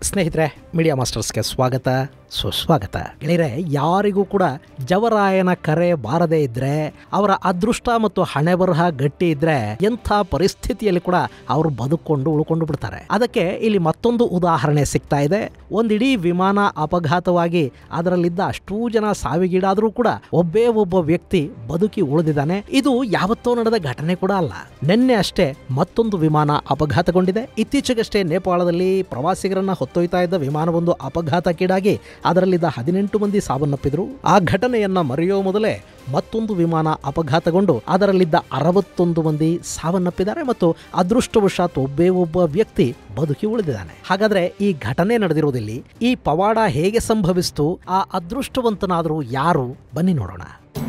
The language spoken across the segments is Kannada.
ಸ್ನೇಹಿತರೆ ಮೀಡಿಯಾ ಮಾಸ್ಟರ್ಸ್ಗೆ ಸ್ವಾಗತ ಸುಸ್ವಾಗತ ಗೆಳೆಯರೆ ಯಾರಿಗೂ ಕೂಡ ಜವರಾಯನ ಕರೆ ಬಾರದೇ ಇದ್ರೆ ಅವರ ಅದೃಷ್ಟ ಮತ್ತು ಹಣೆ ಬರಹ ಗಟ್ಟಿ ಇದ್ರೆ ಎಂಥ ಪರಿಸ್ಥಿತಿಯಲ್ಲಿ ಕೂಡ ಅವರು ಬದುಕೊಂಡು ಉಳ್ಕೊಂಡು ಬಿಡ್ತಾರೆ ಅದಕ್ಕೆ ಇಲ್ಲಿ ಮತ್ತೊಂದು ಉದಾಹರಣೆ ಸಿಗ್ತಾ ಇದೆ ಒಂದಿಡೀ ವಿಮಾನ ಅಪಘಾತವಾಗಿ ಅದರಲ್ಲಿದ್ದ ಅಷ್ಟೂ ಜನ ಸಾವಿಗೀಡಾದರೂ ಕೂಡ ಒಬ್ಬೇ ಒಬ್ಬ ವ್ಯಕ್ತಿ ಬದುಕಿ ಉಳಿದಿದ್ದಾನೆ ಇದು ಯಾವತ್ತೋ ನಡೆದ ಘಟನೆ ಕೂಡ ಅಲ್ಲ ನಿನ್ನೆ ಅಷ್ಟೇ ಮತ್ತೊಂದು ವಿಮಾನ ಅಪಘಾತಗೊಂಡಿದೆ ಇತ್ತೀಚೆಗಷ್ಟೇ ನೇಪಾಳದಲ್ಲಿ ಪ್ರವಾಸಿಗರನ್ನ ಹೊತ್ತೊಯ್ತಾ ಇದ್ದ ವಿಮಾನವೊಂದು ಅಪಘಾತಕ್ಕೀಡಾಗಿ ಅದರಲ್ಲಿದ್ದ ಹದಿನೆಂಟು ಮಂದಿ ಸಾವನ್ನಪ್ಪಿದ್ರು ಆ ಘಟನೆಯನ್ನ ಮರೆಯೋ ಮೊದಲೇ ಮತ್ತೊಂದು ವಿಮಾನ ಅಪಘಾತಗೊಂಡು ಅದರಲ್ಲಿದ್ದ ಅರವತ್ತೊಂದು ಮಂದಿ ಸಾವನ್ನಪ್ಪಿದ್ದಾರೆ ಮತ್ತು ಅದೃಷ್ಟವಶಾತ್ ಒಬ್ಬೇ ಒಬ್ಬ ವ್ಯಕ್ತಿ ಬದುಕಿ ಉಳಿದಿದ್ದಾನೆ ಹಾಗಾದ್ರೆ ಈ ಘಟನೆ ನಡೆದಿರೋದಿಲ್ಲಿ ಈ ಪವಾಡ ಹೇಗೆ ಸಂಭವಿಸ್ತು ಆ ಅದೃಷ್ಟವಂತನಾದರೂ ಯಾರು ಬನ್ನಿ ನೋಡೋಣ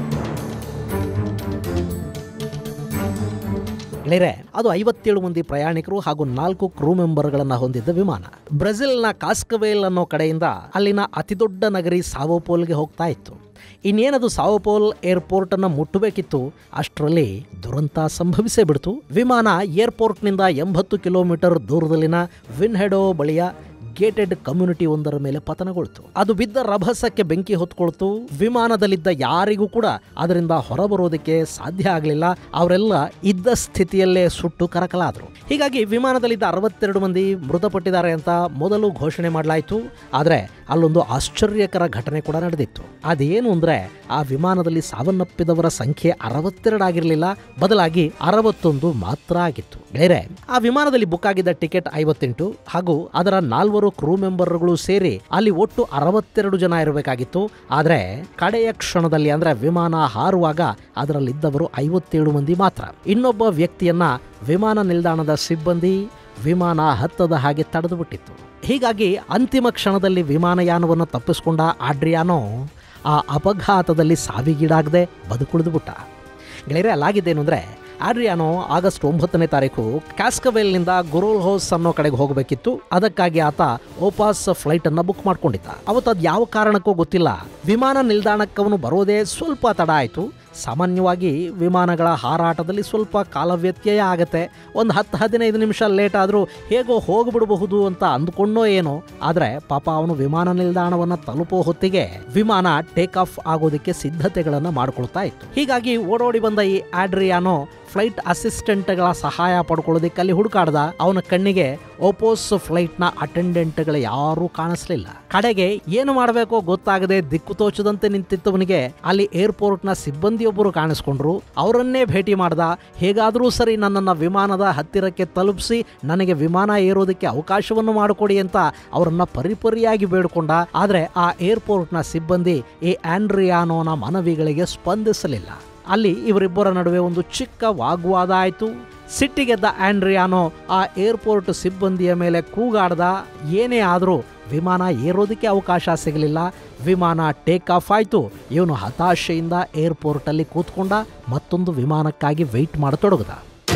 ಗೆಳೆಯರೆ ಅದು ಐವತ್ತೇಳು ಮಂದಿ ಪ್ರಯಾಣಿಕರು ಹಾಗೂ ನಾಲ್ಕು ಕ್ರೂ ಮೆಂಬರ್ಗಳನ್ನ ಹೊಂದಿದ್ದ ವಿಮಾನ ಬ್ರೆಜಿಲ್ನ ಕಾಸ್ಕವೇಲ್ ಅನ್ನೋ ಕಡೆಯಿಂದ ಅಲ್ಲಿನ ಅತಿದೊಡ್ಡ ನಗರಿ ಸಾವೋಪೋಲ್ಗೆ ಹೋಗ್ತಾ ಇತ್ತು ಇನ್ನೇನದು ಸಾವೋಪೋಲ್ ಏರ್ಪೋರ್ಟ್ ಅನ್ನ ಮುಟ್ಟಬೇಕಿತ್ತು ಅಷ್ಟರಲ್ಲಿ ದುರಂತ ಸಂಭವಿಸೇ ಬಿಡ್ತು ವಿಮಾನ ಏರ್ಪೋರ್ಟ್ನಿಂದ ಎಂಬತ್ತು ಕಿಲೋಮೀಟರ್ ದೂರದಲ್ಲಿನ ವಿನ್ಹೆಡೋ ಬಳಿಯ ಗೇಟೆಡ್ ಕಮ್ಯುನಿಟಿ ಒಂದರ ಮೇಲೆ ಪತನಗೊಳ್ತು ಅದು ಬಿದ್ದ ರಭಸಕ್ಕೆ ಬೆಂಕಿ ಹೊತ್ಕೊಳ್ತು ವಿಮಾನದಲ್ಲಿದ್ದ ಯಾರಿಗೂ ಕೂಡ ಅದರಿಂದ ಹೊರಬರೋದಕ್ಕೆ ಸಾಧ್ಯ ಆಗಲಿಲ್ಲ ಅವರೆಲ್ಲ ಇದ್ದ ಸ್ಥಿತಿಯಲ್ಲೇ ಸುಟ್ಟು ಕರಕಲಾದರು ಹೀಗಾಗಿ ವಿಮಾನದಲ್ಲಿದ್ದ ಅರವತ್ತೆರಡು ಮಂದಿ ಮೃತಪಟ್ಟಿದ್ದಾರೆ ಅಂತ ಮೊದಲು ಘೋಷಣೆ ಮಾಡಲಾಯಿತು ಆದರೆ ಅಲ್ಲೊಂದು ಆಶ್ಚರ್ಯಕರ ಘಟನೆ ಕೂಡ ನಡೆದಿತ್ತು ಅದೇನು ಅಂದ್ರೆ ಆ ವಿಮಾನದಲ್ಲಿ ಸಾವನ್ನಪ್ಪಿದವರ ಸಂಖ್ಯೆ ಅರವತ್ತೆರಡು ಆಗಿರಲಿಲ್ಲ ಬದಲಾಗಿ ಅರವತ್ತೊಂದು ಮಾತ್ರ ಆಗಿತ್ತು ಬೇರೆ ಆ ವಿಮಾನದಲ್ಲಿ ಬುಕ್ ಆಗಿದ್ದ ಟಿಕೆಟ್ ಐವತ್ತೆಂಟು ಹಾಗೂ ಅದರ ನಾಲ್ವರು ಕ್ರೂ ಮೆಂಬರ್ಗಳು ಸೇರಿ ಅಲ್ಲಿ ಒಟ್ಟು ಅರವತ್ತೆರಡು ಜನ ಇರಬೇಕಾಗಿತ್ತು ಆದರೆ ಕಡೆಯ ಕ್ಷಣದಲ್ಲಿ ಅಂದ್ರೆ ವಿಮಾನ ಹಾರುವಾಗ ಅದರಲ್ಲಿದ್ದವರು ಐವತ್ತೇಳು ಮಂದಿ ಮಾತ್ರ ಇನ್ನೊಬ್ಬ ವ್ಯಕ್ತಿಯನ್ನ ವಿಮಾನ ನಿಲ್ದಾಣದ ಸಿಬ್ಬಂದಿ ವಿಮಾನ ಹತ್ತದ ಹಾಗೆ ತಡೆದು ಬಿಟ್ಟಿತ್ತು ಹೀಗಾಗಿ ಅಂತಿಮ ಕ್ಷಣದಲ್ಲಿ ವಿಮಾನಯಾನವನ್ನು ತಪ್ಪಿಸಿಕೊಂಡ ಆಡ್ರಿಯಾನೋ ಆ ಅಪಘಾತದಲ್ಲಿ ಸಾವಿಗೀಡಾಗದೆ ಬದುಕುಳಿದು ಬಿಟ್ಟ ಗೆಳೆಯರೆ ಅಲ್ಲಾಗಿದ್ದೇನು ಅಂದರೆ ಆಡ್ರಿಯಾನೋ ಆಗಸ್ಟ್ ಒಂಬತ್ತನೇ ತಾರೀಕು ಕ್ಯಾಸ್ಕವೆಲ್ನಿಂದ ಗುರೋಲ್ ಹೌಸ್ ಅನ್ನೋ ಕಡೆಗೆ ಹೋಗಬೇಕಿತ್ತು ಅದಕ್ಕಾಗಿ ಆತ ಓಪಾಸ್ ಫ್ಲೈಟ್ ಅನ್ನ ಬುಕ್ ಮಾಡ್ಕೊಂಡಿದ್ದ ಅವತ್ತು ಅದು ಯಾವ ಕಾರಣಕ್ಕೂ ಗೊತ್ತಿಲ್ಲ ವಿಮಾನ ನಿಲ್ದಾಣಕ್ಕೆ ಅವನು ಬರೋದೇ ಸ್ವಲ್ಪ ತಡ ಆಯಿತು ಸಾಮಾನ್ಯವಾಗಿ ವಿಮಾನಗಳ ಹಾರಾಟದಲ್ಲಿ ಸ್ವಲ್ಪ ಕಾಲವ್ಯತ್ಯಯ ಆಗತ್ತೆ ಒಂದು ಹತ್ತು ಹದಿನೈದು ನಿಮಿಷ ಲೇಟ್ ಆದರೂ ಹೇಗೋ ಹೋಗ್ಬಿಡಬಹುದು ಅಂತ ಅಂದ್ಕೊಂಡೋ ಏನೋ ಆದರೆ ಪಾಪ ಅವನು ವಿಮಾನ ನಿಲ್ದಾಣವನ್ನು ತಲುಪೋ ಹೊತ್ತಿಗೆ ವಿಮಾನ ಟೇಕ್ ಆಫ್ ಆಗೋದಕ್ಕೆ ಸಿದ್ಧತೆಗಳನ್ನು ಮಾಡ್ಕೊಳ್ತಾ ಇತ್ತು ಹೀಗಾಗಿ ಓಡೋಡಿ ಬಂದ ಈ ಆಡ್ರಿಯಾನೋ ಫ್ಲೈಟ್ ಅಸಿಸ್ಟೆಂಟ್ಗಳ ಸಹಾಯ ಪಡ್ಕೊಳ್ಳೋದಕ್ಕೆ ಅಲ್ಲಿ ಹುಡುಕಾಡ್ದ ಅವನ ಕಣ್ಣಿಗೆ ಓಪೋಸ್ ಫ್ಲೈಟ್ನ ಅಟೆಂಡೆಂಟ್ಗಳು ಯಾರೂ ಕಾಣಿಸ್ಲಿಲ್ಲ ಕಡೆಗೆ ಏನು ಮಾಡಬೇಕೋ ಗೊತ್ತಾಗದೆ ದಿಕ್ಕು ತೋಚದಂತೆ ನಿಂತಿದ್ದವನಿಗೆ ಅಲ್ಲಿ ಏರ್ಪೋರ್ಟ್ನ ಸಿಬ್ಬಂದಿಯೊಬ್ಬರು ಕಾಣಿಸ್ಕೊಂಡ್ರು ಅವರನ್ನೇ ಭೇಟಿ ಮಾಡ್ದ ಹೇಗಾದರೂ ಸರಿ ನನ್ನನ್ನು ವಿಮಾನದ ಹತ್ತಿರಕ್ಕೆ ತಲುಪಿಸಿ ನನಗೆ ವಿಮಾನ ಏರೋದಕ್ಕೆ ಅವಕಾಶವನ್ನು ಮಾಡಿಕೊಡಿ ಅಂತ ಅವರನ್ನ ಪರಿಪರಿಯಾಗಿ ಬೇಡ್ಕೊಂಡ ಆದರೆ ಆ ಏರ್ಪೋರ್ಟ್ನ ಸಿಬ್ಬಂದಿ ಈ ಆಂಡ್ರಿಯಾನೋನ ಮನವಿಗಳಿಗೆ ಸ್ಪಂದಿಸಲಿಲ್ಲ ಅಲ್ಲಿ ಇವರಿಬ್ಬರ ನಡುವೆ ಒಂದು ಚಿಕ್ಕ ವಾಗ್ವಾದ ಆಯಿತು ಸಿಟ್ಟಿಗೆದ್ದ ಆಂಡ್ರಿಯಾನೋ ಆ ಏರ್ಪೋರ್ಟ್ ಸಿಬ್ಬಂದಿಯ ಮೇಲೆ ಕೂಗಾಡ್ದ ಏನೇ ಆದರೂ ವಿಮಾನ ಏರೋದಕ್ಕೆ ಅವಕಾಶ ಸಿಗಲಿಲ್ಲ ವಿಮಾನ ಟೇಕ್ ಆಫ್ ಆಯಿತು ಇವನು ಹತಾಶೆಯಿಂದ ಏರ್ಪೋರ್ಟಲ್ಲಿ ಕೂತ್ಕೊಂಡ ಮತ್ತೊಂದು ವಿಮಾನಕ್ಕಾಗಿ ವೆಯ್ಟ್ ಮಾಡತೊಡಗದ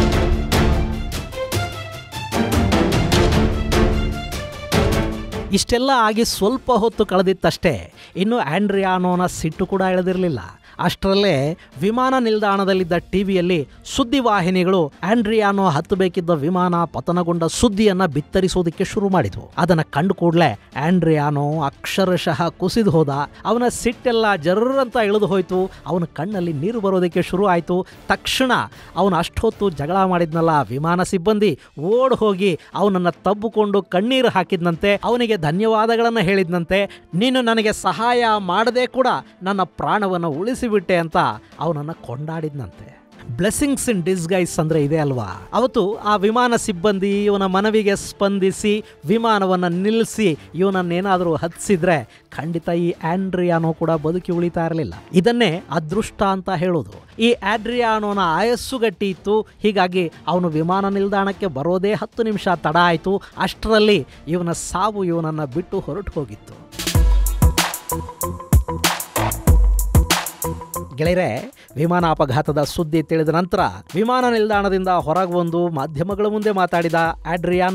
ಇಷ್ಟೆಲ್ಲ ಆಗಿ ಸ್ವಲ್ಪ ಹೊತ್ತು ಕಳೆದಿತ್ತಷ್ಟೇ ಇನ್ನು ಆಂಡ್ರಿಯಾನೋನ ಸಿಟ್ಟು ಕೂಡ ಇಳಿದಿರಲಿಲ್ಲ ಅಷ್ಟರಲ್ಲೇ ವಿಮಾನ ನಿಲ್ದಾಣದಲ್ಲಿದ್ದ ಟಿವಿಯಲ್ಲಿ ಸುದ್ದಿವಾಹಿನಿಗಳು ಆಂಡ್ರಿಯಾನೋ ಹತ್ತಬೇಕಿದ್ದ ವಿಮಾನ ಪತನಗೊಂಡ ಸುದ್ದಿಯನ್ನ ಬಿತ್ತರಿಸೋದಕ್ಕೆ ಶುರು ಮಾಡಿದ್ವು ಅದನ್ನ ಕಂಡು ಕೂಡಲೇ ಆಂಡ್ರಿಯಾನೋ ಅಕ್ಷರಶಃ ಕುಸಿದು ಹೋದ ಅವನ ಸಿಟ್ಟೆಲ್ಲ ಜರ್ರಂತ ಇಳಿದು ಹೋಯ್ತು ಅವನ ಕಣ್ಣಲ್ಲಿ ನೀರು ಬರೋದಕ್ಕೆ ಶುರು ಆಯಿತು ತಕ್ಷಣ ಅವನು ಅಷ್ಟೊತ್ತು ಜಗಳ ಮಾಡಿದ್ನಲ್ಲ ವಿಮಾನ ಸಿಬ್ಬಂದಿ ಓಡ್ ಹೋಗಿ ಅವನನ್ನ ತಬ್ಬಿಕೊಂಡು ಕಣ್ಣೀರು ಹಾಕಿದ್ನಂತೆ ಅವನಿಗೆ ಧನ್ಯವಾದಗಳನ್ನು ಹೇಳಿದ್ನಂತೆ ನೀನು ನನಗೆ ಸಹಾಯ ಮಾಡದೆ ಕೂಡ ನನ್ನ ಪ್ರಾಣವನ್ನು ಉಳಿಸಿಬಿಟ್ಟೆ ಅಂತ ಅವನನ್ನು ಕೊಂಡಾಡಿದ್ನಂತೆ ಬ್ಲೆಸ್ಸಿಂಗ್ಸ್ ಇನ್ ಡಿಸ್ಗೈಸ್ ಅಂದ್ರೆ ಇದೆ ಅಲ್ವಾ ಅವತ್ತು ಆ ವಿಮಾನ ಸಿಬ್ಬಂದಿ ಇವನ ಮನವಿಗೆ ಸ್ಪಂದಿಸಿ ವಿಮಾನವನ್ನು ನಿಲ್ಲಿಸಿ ಇವನನ್ನೇನಾದರೂ ಹತ್ತಿಸಿದ್ರೆ ಖಂಡಿತ ಈ ಆಂಡ್ರಿಯಾನೋ ಕೂಡ ಬದುಕಿ ಉಳಿತಾ ಇರಲಿಲ್ಲ ಇದನ್ನೇ ಅದೃಷ್ಟ ಅಂತ ಹೇಳೋದು ಈ ಆಡ್ರಿಯಾನೋನ ಆಯಸ್ಸು ಗಟ್ಟಿ ಇತ್ತು ಹೀಗಾಗಿ ಅವನು ವಿಮಾನ ನಿಲ್ದಾಣಕ್ಕೆ ಬರೋದೇ ಹತ್ತು ನಿಮಿಷ ತಡ ಆಯಿತು ಅಷ್ಟರಲ್ಲಿ ಇವನ ಸಾವು ಇವನನ್ನು ಬಿಟ್ಟು ಹೊರಟು ಹೋಗಿತ್ತು ಗೆಳೆಯರೆ ವಿಮಾನ ಅಪಘಾತದ ಸುದ್ದಿ ತಿಳಿದ ನಂತರ ವಿಮಾನ ನಿಲ್ದಾಣದಿಂದ ಹೊರಗೆ ಬಂದು ಮಾಧ್ಯಮಗಳ ಮುಂದೆ ಮಾತಾಡಿದ ಆಡ್ರಿಯಾನೋ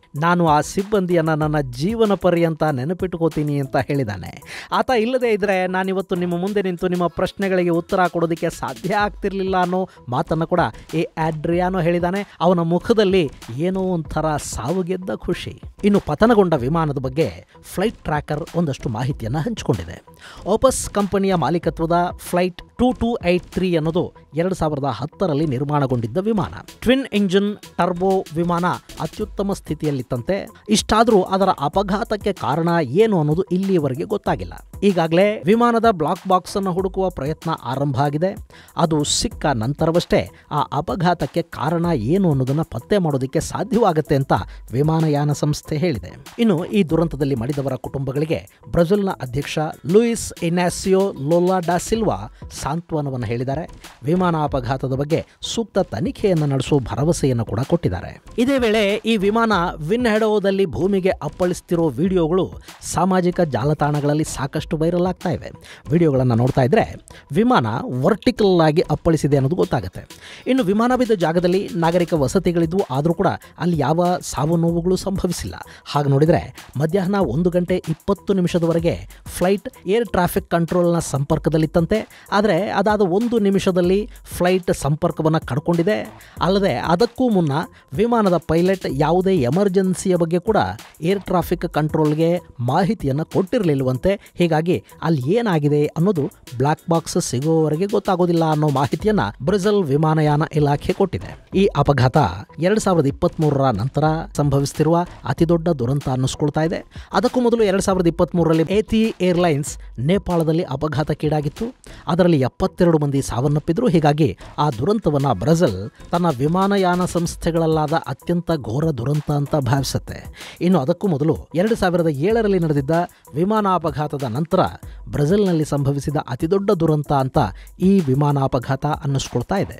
ನಾನು ಆ ಸಿಬ್ಬಂದಿಯನ್ನು ನನ್ನ ಜೀವನ ಪರ್ಯಂತ ನೆನಪಿಟ್ಕೋತೀನಿ ಅಂತ ಹೇಳಿದ್ದಾನೆ ಆತ ಇಲ್ಲದೇ ಇದ್ದರೆ ನಾನಿವತ್ತು ನಿಮ್ಮ ಮುಂದೆ ನಿಂತು ನಿಮ್ಮ ಪ್ರಶ್ನೆಗಳಿಗೆ ಉತ್ತರ ಕೊಡೋದಕ್ಕೆ ಸಾಧ್ಯ ಆಗ್ತಿರ್ಲಿಲ್ಲ ಅನ್ನೋ ಮಾತನ್ನು ಕೂಡ ಎ ಆಡ್ರಿಯಾನೋ ಹೇಳಿದ್ದಾನೆ ಅವನ ಮುಖದಲ್ಲಿ ಏನೋ ಒಂಥರ ಸಾವು ಗೆದ್ದ ಖುಷಿ ಇನ್ನು ಪತನಗೊಂಡ ವಿಮಾನದ ಬಗ್ಗೆ ಫ್ಲೈಟ್ ಟ್ರ್ಯಾಕರ್ ಒಂದಷ್ಟು ಮಾಹಿತಿಯನ್ನು ಹಂಚಿಕೊಂಡಿದೆ ಓಪಸ್ ಕಂಪನಿಯ ಮಾಲೀಕತ್ವದ flight two two eight three ಅನ್ನೋದು ಎರಡು ಸಾವಿರದ ಹತ್ತರಲ್ಲಿ ನಿರ್ಮಾಣಗೊಂಡಿದ್ದ ವಿಮಾನ ಟ್ವಿನ್ ಇಂಜಿನ್ ಟರ್ಬೋ ವಿಮಾನ ಅತ್ಯುತ್ತಮ ಸ್ಥಿತಿಯಲ್ಲಿತ್ತಂತೆ ಇಷ್ಟಾದರೂ ಅದರ ಅಪಘಾತಕ್ಕೆ ಕಾರಣ ಏನು ಅನ್ನೋದು ಇಲ್ಲಿಯವರೆಗೆ ಗೊತ್ತಾಗಿಲ್ಲ ಈಗಾಗಲೇ ವಿಮಾನದ ಬ್ಲಾಕ್ ಬಾಕ್ಸ್ ಅನ್ನು ಹುಡುಕುವ ಪ್ರಯತ್ನ ಆರಂಭ ಆಗಿದೆ ಅದು ಸಿಕ್ಕ ನಂತರವಷ್ಟೇ ಆ ಅಪಘಾತಕ್ಕೆ ಕಾರಣ ಏನು ಅನ್ನೋದನ್ನು ಪತ್ತೆ ಮಾಡೋದಕ್ಕೆ ಸಾಧ್ಯವಾಗುತ್ತೆ ಅಂತ ವಿಮಾನಯಾನ ಸಂಸ್ಥೆ ಹೇಳಿದೆ ಇನ್ನು ಈ ದುರಂತದಲ್ಲಿ ಮಡಿದವರ ಕುಟುಂಬಗಳಿಗೆ ಬ್ರೆಜಿಲ್ನ ಅಧ್ಯಕ್ಷ ಲೂಯಿಸ್ ಇನಾಸಿಯೋ ಲೋಲಾ ಡಾ ಸಿಲ್ವಾ ಸಾಂತ್ವನವನ್ನು ಹೇಳಿದ್ದಾರೆ ವಿಮಾನ ಅಪಘಾತದ ಬಗ್ಗೆ ಸೂಕ್ತ ತನಿಖೆಯನ್ನು ನಡೆಸುವ ಭರವಸೆಯನ್ನು ಕೂಡ ಕೊಟ್ಟಿದ್ದಾರೆ ಇದೇ ವೇಳೆ ಈ ವಿಮಾನ ವಿನ್ಹೆಡೋದಲ್ಲಿ ಭೂಮಿಗೆ ಅಪ್ಪಳಿಸ್ತಿರೋ ವಿಡಿಯೋಗಳು ಸಾಮಾಜಿಕ ಜಾಲತಾಣಗಳಲ್ಲಿ ಸಾಕಷ್ಟು ವೈರಲ್ ಆಗ್ತಾ ಇವೆ ವಿಡಿಯೋಗಳನ್ನು ನೋಡ್ತಾ ಇದ್ರೆ ವಿಮಾನ ವರ್ಟಿಕಲ್ ಆಗಿ ಅಪ್ಪಳಿಸಿದೆ ಅನ್ನೋದು ಗೊತ್ತಾಗುತ್ತೆ ಇನ್ನು ವಿಮಾನ ಬಿದ್ದ ಜಾಗದಲ್ಲಿ ನಾಗರಿಕ ವಸತಿಗಳಿದ್ವು ಆದರೂ ಕೂಡ ಅಲ್ಲಿ ಯಾವ ಸಾವು ನೋವುಗಳು ಸಂಭವಿಸಿಲ್ಲ ಹಾಗೆ ನೋಡಿದರೆ ಮಧ್ಯಾಹ್ನ ಒಂದು ಗಂಟೆ ಇಪ್ಪತ್ತು ನಿಮಿಷದವರೆಗೆ ಫ್ಲೈಟ್ ಏರ್ ಟ್ರಾಫಿಕ್ ಕಂಟ್ರೋಲ್ನ ಸಂಪರ್ಕದಲ್ಲಿತ್ತಂತೆ ಆದರೆ ಅದಾದ ಒಂದು ನಿಮಿಷದಲ್ಲಿ ಫ್ಲೈಟ್ ಸಂಪರ್ಕವನ್ನು ಕಡ್ಕೊಂಡಿದೆ ಅಲ್ಲದೆ ಅದಕ್ಕೂ ಮುನ್ನ ವಿಮಾನದ ಪೈಲಟ್ ಯಾವುದೇ ಎಮರ್ಜೆನ್ಸಿಯ ಬಗ್ಗೆ ಕೂಡ ಏರ್ ಟ್ರಾಫಿಕ್ ಕಂಟ್ರೋಲ್ಗೆ ಮಾಹಿತಿಯನ್ನು ಕೊಟ್ಟಿರಲಿಲ್ಲವಂತೆ ಹೀಗಾಗಿ ಅಲ್ಲಿ ಏನಾಗಿದೆ ಅನ್ನೋದು ಬ್ಲಾಕ್ ಬಾಕ್ಸ್ ಸಿಗುವವರೆಗೆ ಗೊತ್ತಾಗೋದಿಲ್ಲ ಅನ್ನೋ ಮಾಹಿತಿಯನ್ನ ಬ್ರೆಜಿಲ್ ವಿಮಾನಯಾನ ಇಲಾಖೆ ಕೊಟ್ಟಿದೆ ಈ ಅಪಘಾತ ಎರಡ್ ಸಾವಿರದ ಇಪ್ಪತ್ತ್ ಮೂರರ ನಂತರ ಸಂಭವಿಸುತ್ತಿರುವ ಅತಿದೊಡ್ಡ ದುರಂತ ಅನ್ನಿಸ್ಕೊಳ್ತಾ ಇದೆ ಅದಕ್ಕೂ ಮೊದಲು ಎರಡ್ ಸಾವಿರದ ಇಪ್ಪತ್ತ್ ಮೂರರಲ್ಲಿ ಏತಿ ಏರ್ಲೈನ್ಸ್ ನೇಪಾಳದಲ್ಲಿ ಅಪಘಾತಕ್ಕೀಡಾಗಿತ್ತು ಅದರಲ್ಲಿ ಎಪ್ಪತ್ತೆರಡು ಮಂದಿ ಸಾವನ್ನಪ್ಪಿದ್ರು ಹೀಗಾಗಿ ಆ ದುರಂತವನ್ನ ಬ್ರೆಜಿಲ್ ತನ್ನ ವಿಮಾನಯಾನ ಸಂಸ್ಥೆಗಳಲ್ಲಾದ ಅತ್ಯಂತ ಘೋರ ದುರಂತ ಅಂತ ಭಾವಿಸುತ್ತೆ ಇನ್ನು ಅದಕ್ಕೂ ಮೊದಲು ಎರಡು ಸಾವಿರದ ಏಳರಲ್ಲಿ ನಡೆದಿದ್ದ ವಿಮಾನ ಅಪಘಾತದ ನಂತರ ಬ್ರೆಜಿಲ್ನಲ್ಲಿ ಸಂಭವಿಸಿದ ಅತಿದೊಡ್ಡ ದುರಂತ ಅಂತ ಈ ವಿಮಾನ ಅಪಘಾತ ಅನ್ನಿಸ್ಕೊಳ್ತಾ ಇದೆ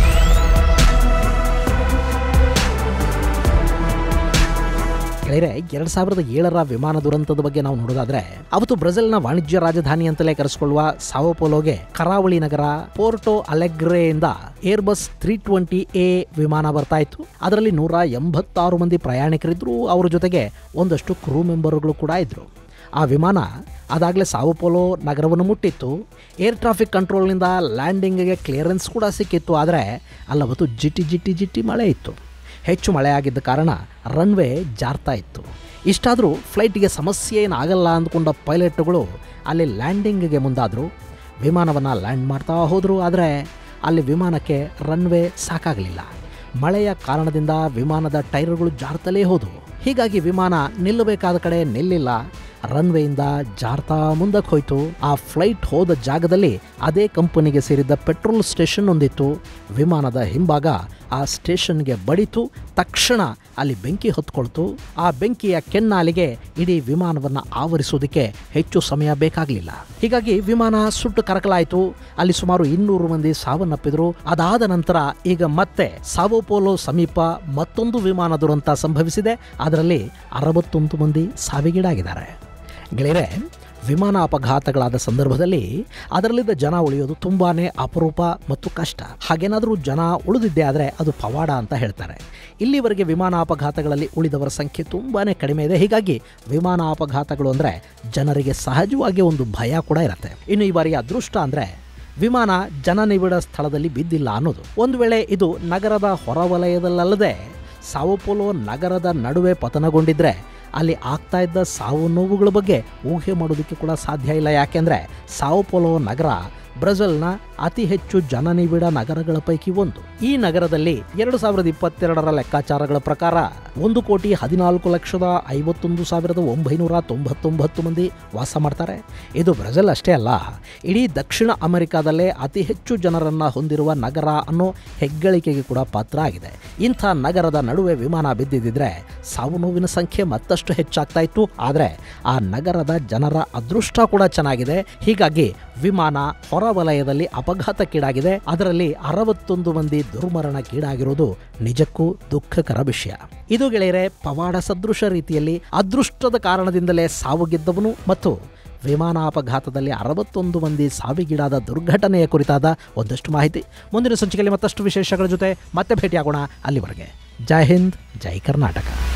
ಗೆಳೆಯರೆ ಎರಡು ಸಾವಿರದ ಏಳರ ವಿಮಾನ ದುರಂತದ ಬಗ್ಗೆ ನಾವು ನೋಡೋದಾದ್ರೆ ಅವತ್ತು ಬ್ರೆಜಿಲ್ನ ವಾಣಿಜ್ಯ ರಾಜಧಾನಿ ಅಂತಲೇ ಕರೆಸಿಕೊಳ್ಳುವ ಸಾವೋಪೋಲೋಗೆ ಕರಾವಳಿ ನಗರ ಪೋರ್ಟೋ ಅಲೆಗ್ರೆಯಿಂದ ಏರ್ಬಸ್ ತ್ರೀ ಟ್ವೆಂಟಿ ಎ ವಿಮಾನ ಬರ್ತಾ ಇತ್ತು ಅದರಲ್ಲಿ ನೂರ ಎಂಬತ್ತಾರು ಮಂದಿ ಪ್ರಯಾಣಿಕರಿದ್ರು ಅವ್ರ ಜೊತೆಗೆ ಒಂದಷ್ಟು ಕ್ರೂ ಮೆಂಬರ್ಗಳು ಕೂಡ ಇದ್ರು ಆ ವಿಮಾನ ಅದಾಗಲೇ ಸಾವೋಪೋಲೋ ನಗರವನ್ನು ಮುಟ್ಟಿತ್ತು ಏರ್ ಟ್ರಾಫಿಕ್ ಕಂಟ್ರೋಲ್ನಿಂದ ಲ್ಯಾಂಡಿಂಗ್ಗೆ ಕ್ಲಿಯರೆನ್ಸ್ ಕೂಡ ಸಿಕ್ಕಿತ್ತು ಆದರೆ ಅಲ್ಲವತ್ತು ಜಿಟಿ ಜಿಟಿ ಜಿಟಿ ಮಳೆ ಇತ್ತು ಹೆಚ್ಚು ಮಳೆಯಾಗಿದ್ದ ಕಾರಣ ರನ್ವೇ ಜಾರ್ತಾ ಇತ್ತು ಇಷ್ಟಾದರೂ ಫ್ಲೈಟಿಗೆ ಸಮಸ್ಯೆ ಏನಾಗಲ್ಲ ಅಂದ್ಕೊಂಡ ಪೈಲಟ್ಗಳು ಅಲ್ಲಿ ಲ್ಯಾಂಡಿಂಗ್ಗೆ ಮುಂದಾದರು ವಿಮಾನವನ್ನು ಲ್ಯಾಂಡ್ ಮಾಡ್ತಾ ಹೋದರು ಆದರೆ ಅಲ್ಲಿ ವಿಮಾನಕ್ಕೆ ರನ್ವೇ ಸಾಕಾಗಲಿಲ್ಲ ಮಳೆಯ ಕಾರಣದಿಂದ ವಿಮಾನದ ಟೈರ್ಗಳು ಜಾರ್ತಲೇ ಹೋದವು ಹೀಗಾಗಿ ವಿಮಾನ ನಿಲ್ಲಬೇಕಾದ ಕಡೆ ನಿಲ್ಲಿಲ್ಲ ರನ್ವೇಯಿಂದ ಜಾರ್ತಾ ಮುಂದಕ್ಕೆ ಹೋಯಿತು ಆ ಫ್ಲೈಟ್ ಹೋದ ಜಾಗದಲ್ಲಿ ಅದೇ ಕಂಪನಿಗೆ ಸೇರಿದ್ದ ಪೆಟ್ರೋಲ್ ಸ್ಟೇಷನ್ ಒಂದಿತ್ತು ವಿಮಾನದ ಹಿಂಭಾಗ ಆ ಸ್ಟೇಷನ್ಗೆ ಬಡಿತು ತಕ್ಷಣ ಅಲ್ಲಿ ಬೆಂಕಿ ಹೊತ್ಕೊಳ್ತು ಆ ಬೆಂಕಿಯ ಕೆನ್ನಾಲಿಗೆ ಇಡೀ ವಿಮಾನವನ್ನು ಆವರಿಸೋದಕ್ಕೆ ಹೆಚ್ಚು ಸಮಯ ಬೇಕಾಗಲಿಲ್ಲ ಹೀಗಾಗಿ ವಿಮಾನ ಸುಟ್ಟು ಕರಕಲಾಯಿತು ಅಲ್ಲಿ ಸುಮಾರು ಇನ್ನೂರು ಮಂದಿ ಸಾವನ್ನಪ್ಪಿದ್ರು ಅದಾದ ನಂತರ ಈಗ ಮತ್ತೆ ಸಾವೋಪೋಲೋ ಸಮೀಪ ಮತ್ತೊಂದು ವಿಮಾನ ದುರಂತ ಸಂಭವಿಸಿದೆ ಅದರಲ್ಲಿ ಅರವತ್ತೊಂದು ಮಂದಿ ಸಾವಿಗೀಡಾಗಿದ್ದಾರೆ ಗೆಳೆಯರೆ ವಿಮಾನ ಅಪಘಾತಗಳಾದ ಸಂದರ್ಭದಲ್ಲಿ ಅದರಲ್ಲಿದ್ದ ಜನ ಉಳಿಯೋದು ತುಂಬಾ ಅಪರೂಪ ಮತ್ತು ಕಷ್ಟ ಹಾಗೇನಾದರೂ ಜನ ಉಳಿದಿದ್ದೆ ಆದರೆ ಅದು ಪವಾಡ ಅಂತ ಹೇಳ್ತಾರೆ ಇಲ್ಲಿವರೆಗೆ ವಿಮಾನ ಅಪಘಾತಗಳಲ್ಲಿ ಉಳಿದವರ ಸಂಖ್ಯೆ ತುಂಬಾ ಕಡಿಮೆ ಇದೆ ಹೀಗಾಗಿ ವಿಮಾನ ಅಪಘಾತಗಳು ಅಂದರೆ ಜನರಿಗೆ ಸಹಜವಾಗಿ ಒಂದು ಭಯ ಕೂಡ ಇರುತ್ತೆ ಇನ್ನು ಈ ಬಾರಿಯ ಅದೃಷ್ಟ ಅಂದರೆ ವಿಮಾನ ಜನನಿಬಿಡ ಸ್ಥಳದಲ್ಲಿ ಬಿದ್ದಿಲ್ಲ ಅನ್ನೋದು ಒಂದು ವೇಳೆ ಇದು ನಗರದ ಹೊರವಲಯದಲ್ಲದೆ ಸಾವೋಪೋಲೋ ನಗರದ ನಡುವೆ ಪತನಗೊಂಡಿದ್ರೆ ಅಲ್ಲಿ ಆಗ್ತಾ ಇದ್ದ ಸಾವು ನೋವುಗಳ ಬಗ್ಗೆ ಊಹೆ ಮಾಡೋದಕ್ಕೆ ಕೂಡ ಸಾಧ್ಯ ಇಲ್ಲ ಯಾಕೆಂದರೆ ಸಾವೋಪೋಲೋ ನಗರ ಬ್ರೆಜಿಲ್ನ ಅತಿ ಹೆಚ್ಚು ಜನನಿಬಿಡ ನಗರಗಳ ಪೈಕಿ ಒಂದು ಈ ನಗರದಲ್ಲಿ ಎರಡು ಸಾವಿರದ ಇಪ್ಪತ್ತೆರಡರ ಲೆಕ್ಕಾಚಾರಗಳ ಪ್ರಕಾರ ಒಂದು ಕೋಟಿ ಹದಿನಾಲ್ಕು ಲಕ್ಷದ ಐವತ್ತೊಂದು ಸಾವಿರದ ಒಂಬೈನೂರ ತೊಂಬತ್ತೊಂಬತ್ತು ಮಂದಿ ವಾಸ ಮಾಡ್ತಾರೆ ಇದು ಬ್ರೆಜಿಲ್ ಅಷ್ಟೇ ಅಲ್ಲ ಇಡೀ ದಕ್ಷಿಣ ಅಮೆರಿಕಾದಲ್ಲೇ ಅತಿ ಹೆಚ್ಚು ಜನರನ್ನ ಹೊಂದಿರುವ ನಗರ ಅನ್ನೋ ಹೆಗ್ಗಳಿಕೆಗೆ ಕೂಡ ಪಾತ್ರ ಆಗಿದೆ ಇಂಥ ನಗರದ ನಡುವೆ ವಿಮಾನ ಬಿದ್ದಿದ್ದರೆ ಸಾವು ನೋವಿನ ಸಂಖ್ಯೆ ಮತ್ತಷ್ಟು ಹೆಚ್ಚಾಗ್ತಾ ಇತ್ತು ಆದರೆ ಆ ನಗರದ ಜನರ ಅದೃಷ್ಟ ಕೂಡ ಚೆನ್ನಾಗಿದೆ ಹೀಗಾಗಿ ವಿಮಾನ ಹೊರವಲಯದಲ್ಲಿ ಅಪಘಾತಕ್ಕೀಡಾಗಿದೆ ಅದರಲ್ಲಿ ಅರವತ್ತೊಂದು ಮಂದಿ ದುರ್ಮರಣಕ್ಕೀಡಾಗಿರುವುದು ನಿಜಕ್ಕೂ ದುಃಖಕರ ವಿಷಯ ಇದು ಗೆಳೆಯರೆ ಪವಾಡ ಸದೃಶ ರೀತಿಯಲ್ಲಿ ಅದೃಷ್ಟದ ಕಾರಣದಿಂದಲೇ ಸಾವು ಗೆದ್ದವನು ಮತ್ತು ವಿಮಾನ ಅಪಘಾತದಲ್ಲಿ ಅರವತ್ತೊಂದು ಮಂದಿ ಸಾವಿಗೀಡಾದ ದುರ್ಘಟನೆಯ ಕುರಿತಾದ ಒಂದಷ್ಟು ಮಾಹಿತಿ ಮುಂದಿನ ಸಂಚಿಕೆಯಲ್ಲಿ ಮತ್ತಷ್ಟು ವಿಶೇಷಗಳ ಜೊತೆ ಮತ್ತೆ ಭೇಟಿಯಾಗೋಣ ಅಲ್ಲಿವರೆಗೆ ಜೈ ಹಿಂದ್ ಜೈ ಕರ್ನಾಟಕ